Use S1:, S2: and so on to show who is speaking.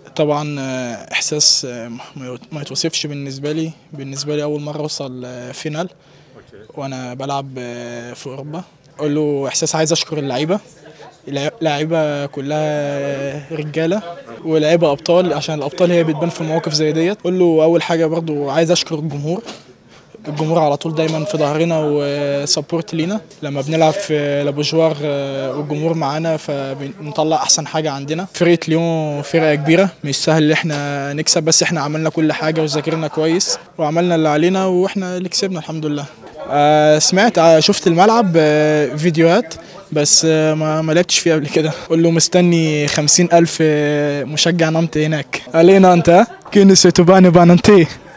S1: طبعا آه، احساس آه، ما يت- ما يتوصفش بالنسبه لي بالنسبه لي اول مره اوصل آه، فينال وانا بلعب آه، في اوروبا اقول له احساس عايز اشكر اللعيبه اللع- اللعيبه كلها رجاله ولعيبه ابطال عشان الابطال هي بتبان في مواقف زي ديت اقول له اول حاجه برضو عايز اشكر الجمهور الجمهور على طول دايما في ظهرنا وسبورت لينا لما بنلعب في لابوجوار آه، والجمهور معانا فبنطلع احسن حاجه عندنا فرقه ليون فرقه كبيره مش سهل ان احنا نكسب بس احنا عملنا كل حاجه وذاكرنا كويس وعملنا اللي علينا واحنا اللي كسبنا الحمد لله آه، سمعت آه، شفت الملعب آه، فيديوهات بس آه، ما ما لعبتش فيه قبل كده قول له مستني خمسين ألف آه، مشجع نمت هناك علينا أنت كيني ستوباني بانانتي